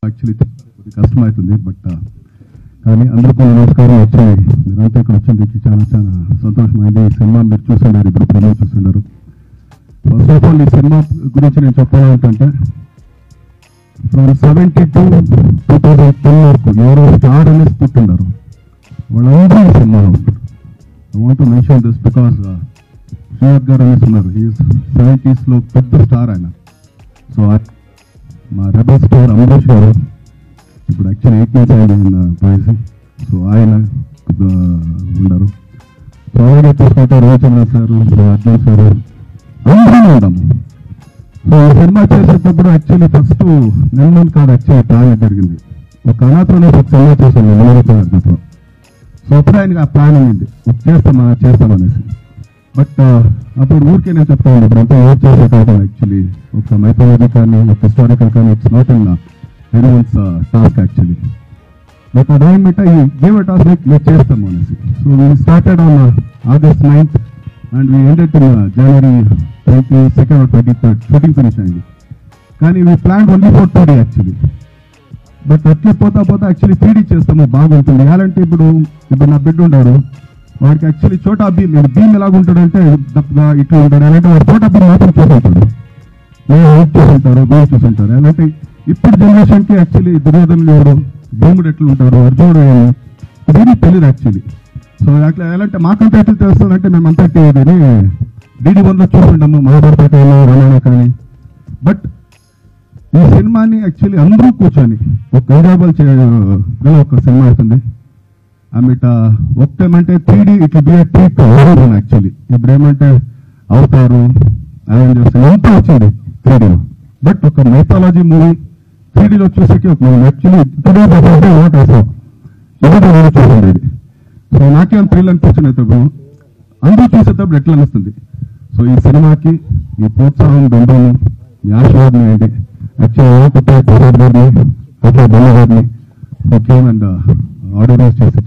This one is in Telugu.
యాక్చువల్లీ కొద్దిగా కష్టమవుతుంది బట్ కానీ అందరికీ నమస్కారం వచ్చి మీరంతా ఇక్కడ వచ్చింది చాలా చాలా సంతోషమైంది ఈ సినిమా మీరు చూస్తున్నారు ఇప్పుడు ప్రమో చూస్తున్నారు ఫస్ట్ ఆఫ్ ఆల్ ఈ సినిమా గురించి నేను చెప్పాలంటే from seventy two two thousand ten వరకు ఎవరో స్టార్ అనేసి పుట్టిన్నారు వాళ్ళందరూ ఈ సినిమాలో ఉంటారు I want to mention this because Srinath గారు అనేసి ఉన్నారు ఈ సెవెంటీస్లో పెద్ద స్టార్ ఆయన సో మా రెబల్ స్టార్ అమరేష్ గారు ఇప్పుడు యాక్చువల్ ఎయిటీన్స్ అయింది వయసు సో ఆయన కొద్దిగా ఉన్నారు సో అలాగే చూసుకుంటే రవిచంద్ర సార్ అర్జున్ సార్ అందరూ ఉన్నాము సో ఈ సినిమా చేసేటప్పుడు యాక్చువల్లీ ఫస్ట్ నిర్మల్ కాదు యాక్చువల్లీ ప్లాన్ జరిగింది ఒక అనాథలోనే ఒక సినిమా చేశాను నిర్మల్ సో అప్పుడు ఆయనకి ఆ ప్లాన్ అయింది చేస్తామా చేస్తామనేసి బట్ అప్పుడు ఊరికే నేను చెప్తాను ఇప్పుడు అంతా యూజ్ చేసే కాదు యాక్చువల్లీ ఒక మైథాలజీ కానీ ఒక హిస్టారికల్ కానీ it's not in anyone's task actually but అదేమిట ఈ గేమ్ టాస్క్ లైక్ మేము చేస్తాము అనేసి so we started on August ninth and we ended in January twenty second twenty third shooting finish అయింది కానీ we plan only for two day actually but అట్లా పోతా పోతా యాక్చువల్లీ త్రీ చేస్తాము బాగుంటుంది ఎలాంటి ఇప్పుడు ఇప్పుడు నా బిడ్డ ఉన్నాడు వాడికి యాక్చువల్లీ చోటా భీమ్ నేను భీమ్ ఎలాగుంటాడంటే దప్పగా ఇట్లా ఉంటాడు అలాంటి వాడు చోటా భీమ్ మాత్రం చూసుంటాడు నేను హెల్ప్ చూసుంటారు భీమ్ చూసుంటారు అలాంటి ఇప్పుడు జనరేషన్ కి యాక్చువల్లీ దుర్యోధనుడు ఎవడు భీముడు ఎట్లా ఉంటాడు అర్జునుడు ఇది తెలియదు యాక్చువల్లీ సో అట్లా ఎలాంటి మాకంటే ఎట్లా తెలుస్తుందంటే మేము అంతా టీవీని డీడీ వన్ లో చూసుంటాము మహాభారత కానీ రామాయణ కానీ బట్ ఈ సినిమాని యాక్చువల్లీ అందరూ కూర్చొని ఒక ఎంజాయబుల్ చేయగల ఒక సినిమా అవుతుంది ఆమెట ఒక టైం అంటే three D it be treat actually ఇప్పుడు ఏమంటే అవుతారు అవెంజర్స్ ఎంత వచ్చింది త్రీ డీలో బట్ ఒక మైథాలజీ మూవీ త్రీ డీలో చూసేకి ఒక యాక్చువల్లీ టుడే అంటే ఓట్ వేసాం ఇది నేను చూసింది ఇది సో నాకేం థ్రిల్ అనిపించింది అయితే అందరూ చూసేటప్పుడు ఎట్లా అనిపిస్తుంది సో ఈ సినిమాకి మీ ప్రోత్సాహం దండము మీ ఆశీర్వాదం ఏంటి యాక్చువల్లీ కుట్టే ప్రసాద్ గారిని అట్లా బొమ్మ గారిని కేమ్ అండ్ ఆడియన్స్ చేసి